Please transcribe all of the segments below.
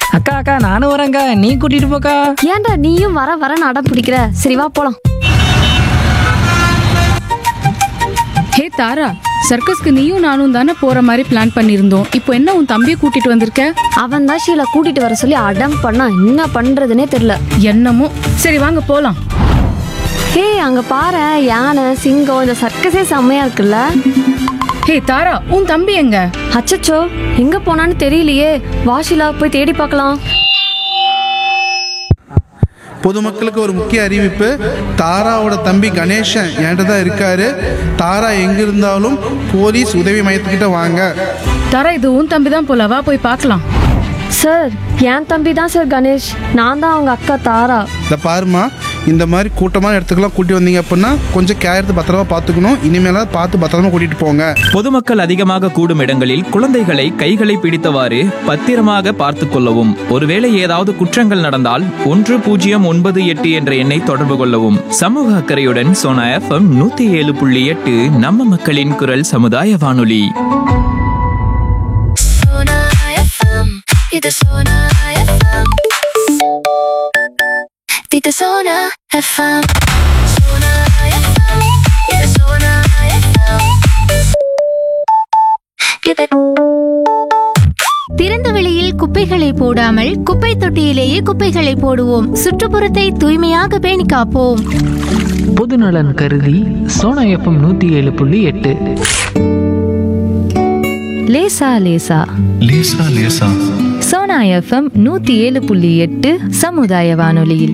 அக்கா அக்கா நானும் வரேன்க்கா நீ கூட்டிட்டு போக்கா ஏன்டா நீயும் வர வரன்னு அடம் பிடிக்கிற சரி வா போலாம் ஹே தாரா சர்க்கஸ்க்கு நீயும் நானும் தானே போற மாதிரி பிளான் பண்ணியிருந்தோம் இப்போ என்ன உன் தம்பியை கூட்டிட்டு வந்திருக்க அவன் தான் ஷீலா கூட்டிட்டு வர சொல்லி அடம் பண்ணா என்ன பண்றதுனே தெரியல என்னமோ சரி வாங்க போலாம் ஹே அங்க பாரு யானை சிங்கம் இந்த சர்க்கஸே செம்மையா இருக்குல்ல ஹே தாரா உன் தம்பி எங்க அச்சச்சோ எங்க போனான்னு தெரியலையே வாஷிலா போய் தேடி பார்க்கலாம் பொதுமக்களுக்கு ஒரு முக்கிய அறிவிப்பு தாராவோட தம்பி கணேசன் என்கிட்ட தான் இருக்காரு தாரா எங்க இருந்தாலும் போலீஸ் உதவி மையத்துக்கிட்ட வாங்க தாரா இது உன் தம்பி தான் போல வா போய் பார்க்கலாம் சார் என் தம்பி தான் சார் கணேஷ் நான் தான் அவங்க அக்கா தாரா இந்த பாருமா இந்த மாதிரி கூட்டமான இடத்துக்குலாம் கூட்டி வந்தீங்க அப்படின்னா கொஞ்சம் கேர் எடுத்து பத்திரமா பார்த்துக்கணும் இனிமேலாவது பார்த்து பத்திரமா கூட்டிட்டு போங்க பொதுமக்கள் அதிகமாக கூடும் இடங்களில் குழந்தைகளை கைகளை பிடித்தவாறு பத்திரமாக பார்த்து கொள்ளவும் ஒருவேளை ஏதாவது குற்றங்கள் நடந்தால் ஒன்று பூஜ்ஜியம் ஒன்பது எட்டு என்ற எண்ணை தொடர்பு கொள்ளவும் சமூக அக்கறையுடன் சோனா எஃப்எம் நூத்தி ஏழு புள்ளி எட்டு நம்ம மக்களின் குரல் சமுதாய வானொலி Sona IFM, dito Sona IFM. Dito Sona FM. Sona IFM, dito Sona IFM. Give it. திறந்த வெளியில் குப்பைகளை போடாமல் குப்பை தொட்டியிலேயே குப்பைகளை போடுவோம் சுற்றுப்புறத்தை தூய்மையாக பேணி காப்போம் பொதுநலன் கருதி சோனா எஃப்எம் நூத்தி ஏழு புள்ளி எட்டு லேசா லேசா லேசா லேசா சோனா எஃப்எம் நூத்தி ஏழு புள்ளி எட்டு சமுதாய வானொலியில்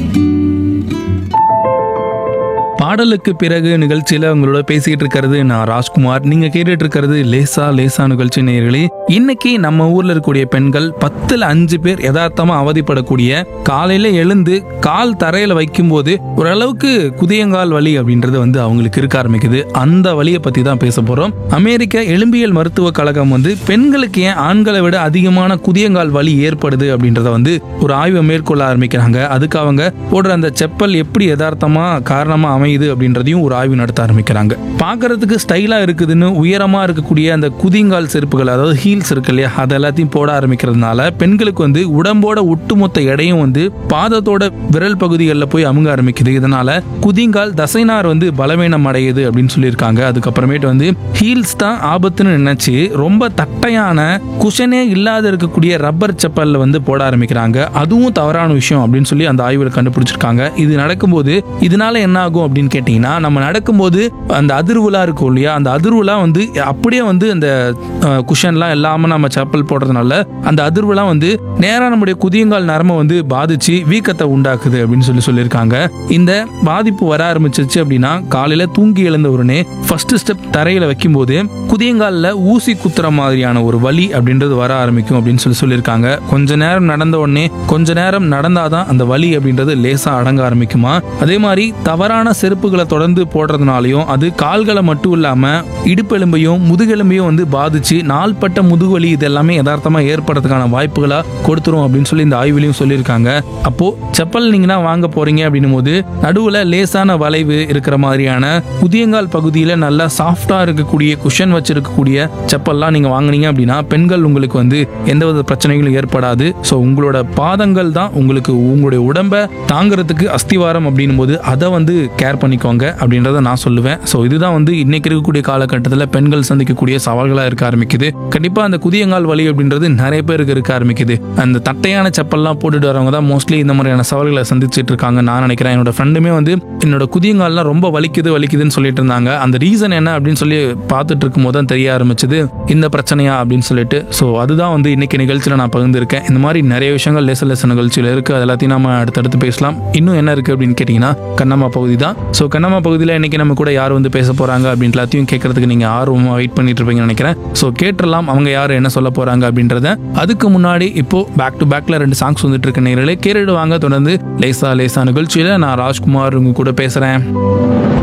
பாடலுக்கு பிறகு நிகழ்ச்சியில உங்களோட பேசிக்கிட்டு இருக்கிறது நான் ராஜ்குமார் நீங்க கேட்டுட்டு இருக்கிறது லேசா லேசா நிகழ்ச்சி நேயர்களே இன்னைக்கு நம்ம ஊர்ல இருக்கக்கூடிய பெண்கள் பத்துல அஞ்சு பேர் யதார்த்தமா அவதிப்படக்கூடிய காலையில எழுந்து கால் தரையில வைக்கும்போது ஓரளவுக்கு குதியங்கால் வலி அப்படின்றது வந்து அவங்களுக்கு இருக்க ஆரம்பிக்குது அந்த வலியை பத்தி தான் பேச போறோம் அமெரிக்க எலும்பியல் மருத்துவ கழகம் வந்து பெண்களுக்கு ஏன் ஆண்களை விட அதிகமான குதியங்கால் வலி ஏற்படுது அப்படின்றத வந்து ஒரு ஆய்வை மேற்கொள்ள ஆரம்பிக்கிறாங்க அதுக்கு அவங்க போடுற அந்த செப்பல் எப்படி யதார்த்தமா காரணமா அமையுது அப்படின்றதையும் ஒரு ஆய்வு நடத்த ஆரம்பிக்கிறாங்க பார்க்கறதுக்கு ஸ்டைலா இருக்குதுன்னு உயரமா இருக்கக்கூடிய அந்த குதிங்கால் செருப்புகள் அதாவது ஹீல்ஸ் இருக்கு இல்லையா அது எல்லாத்தையும் போட ஆரம்பிக்கிறதுனால பெண்களுக்கு வந்து உடம்போட ஒட்டுமொத்த எடையும் வந்து பாதத்தோட விரல் பகுதிகளில் போய் அமுங்க ஆரம்பிக்குது இதனால குதிங்கால் தசைநார் வந்து பலவீனம் அடையுது அப்படின்னு சொல்லியிருக்காங்க அதுக்கப்புறமேட்டு வந்து ஹீல்ஸ் தான் ஆபத்துன்னு நினைச்சு ரொம்ப தட்டையான குஷனே இல்லாத இருக்கக்கூடிய ரப்பர் செப்பல்ல வந்து போட ஆரம்பிக்கிறாங்க அதுவும் தவறான விஷயம் அப்படின்னு சொல்லி அந்த ஆய்வில் கண்டுபிடிச்சிருக்காங்க இது நடக்கும்போது இதனால என்ன ஆகும் அப்படின்னு கேட்டிங்கன்னா நம்ம நடக்கும்போது அந்த அதிர்வுலாம் இருக்கும் இல்லையா அந்த அதிர்வுலாம் வந்து அப்படியே வந்து அந்த அஹ், குஷன்லாம் இல்லாமல் நம்ம செப்பல் போடுறதுனால அந்த அதிர்வுலாம் வந்து நேராக நம்முடைய குதியங்கால் நரம்பை வந்து பாதிச்சு வீக்கத்தை உண்டாக்குது அப்படின்னு சொல்லி சொல்லியிருக்காங்க இந்த பாதிப்பு வர ஆரம்பிச்சிருச்சு அப்படின்னா காலையில தூங்கி எழுந்த உடனே ஃபர்ஸ்ட் ஸ்டெப் தரையில வைக்கும்போது குதியங்காலில் ஊசி குத்துற மாதிரியான ஒரு வலி அப்படின்றது வர ஆரம்பிக்கும் அப்படின்னு சொல்லி சொல்லியிருக்காங்க கொஞ்ச நேரம் நடந்த உடனே கொஞ்ச நேரம் நடந்தாதான் அந்த வலி அப்படின்றது லேசா அடங்க ஆரம்பிக்குமா அதே மாதிரி தவறான செருப்புகளை தொடர்ந்து போடுறதுனாலையும் அது கால்களை மட்டும் இல்லாம இடுப்பெலும்பையும் முதுகெலும்பையும் வந்து பாதிச்சு நாள்பட்ட முதுகுவலி இது எல்லாமே யதார்த்தமா ஏற்படுறதுக்கான வாய்ப்புகளா கொடுத்துரும் அப்படின்னு சொல்லி இந்த ஆய்வுலையும் சொல்லியிருக்காங்க அப்போ செப்பல் நீங்கன்னா வாங்க போறீங்க அப்படின்னும் போது நடுவுல லேசான வளைவு இருக்கிற மாதிரியான குதியங்கால் பகுதியில நல்லா சாஃப்டா இருக்கக்கூடிய குஷன் வச்சிருக்கக்கூடிய செப்பல்லாம் நீங்க வாங்குனீங்க அப்படின்னா பெண்கள் உங்களுக்கு வந்து எந்தவித பிரச்சனைகளும் ஏற்படாது ஸோ உங்களோட பாதங்கள் தான் உங்களுக்கு உங்களுடைய உடம்பை தாங்கிறதுக்கு அஸ்திவாரம் அப்படின்னும் போது அதை வந்து கேர் பண்ணிக்கோங்க அப்படின்றத நான் சொல்லுவேன் ஸோ இதுதான் வந்து இன்னைக்கு இருக்கக்கூடிய காலகட்டத்தில் பெண்கள் சந்திக்கக்கூடிய சவால்களாக இருக்க ஆரம்பிக்குது கண்டிப்பாக அந்த குதியங்கால் வலி அப்படின்றது நிறைய பேருக்கு இருக்க ஆரம்பிக்குது அந்த தட்டையான செப்பல்லாம் போட்டுட்டு வரவங்க தான் மோஸ்ட்லி இந்த மாதிரியான சவால்களை சந்திச்சுட்டு இருக்காங்க நான் நினைக்கிறேன் என்னோட ஃப்ரெண்டுமே வந்து என்னோட குதியங்கால்லாம் ரொம்ப வலிக்குது வலிக்குதுன்னு சொல்லிட்டு இருந்தாங்க அந்த ரீசன் என்ன அப்படின்னு சொல்லி பார்த்துட்டு இருக்கும் போது தான் தெரிய ஆரம்பிச்சது இந்த பிரச்சனையா அப்படின்னு சொல்லிட்டு ஸோ அதுதான் வந்து இன்னைக்கு நிகழ்ச்சியில் நான் பகிர்ந்திருக்கேன் இந்த மாதிரி நிறைய விஷயங்கள் லேச லேச நிகழ்ச்சியில் இருக்கு அது எல்லாத்தையும் நம்ம அடுத்தடுத்து பேசலாம் இன்னும் என்ன இருக்கு அப்படின்னு கேட்டிங்கன்னா கண்ணம்மா பகுதி தான் ஸோ கண்ணம்மா பகுதியில் இன்னைக்கு நம்ம கூட யார் வந்து பேச போறாங்க அப்படின்னு எல்லாத்தையும் கேட்கறதுக்கு நீங்க ஆர்வமாக வெயிட் பண்ணிட்டு இருப்பீங்கன்னு நினைக்கிறேன் ஸோ கேட்டுடலாம் அவங்க யார் என்ன சொல்ல போறாங்க அப்படின்றத அதுக்கு முன்னாடி இப்போ பேக் டு பேக்ல ரெண்டு சாங்ஸ் வந்துட்டு இருக்க நேரில் கேட்டுட்டு வாங்க தொடர்ந்து லேசா லேசா நிகழ்ச்சியில நான் ராஜ்குமார் உங்க கூட பேசுறேன்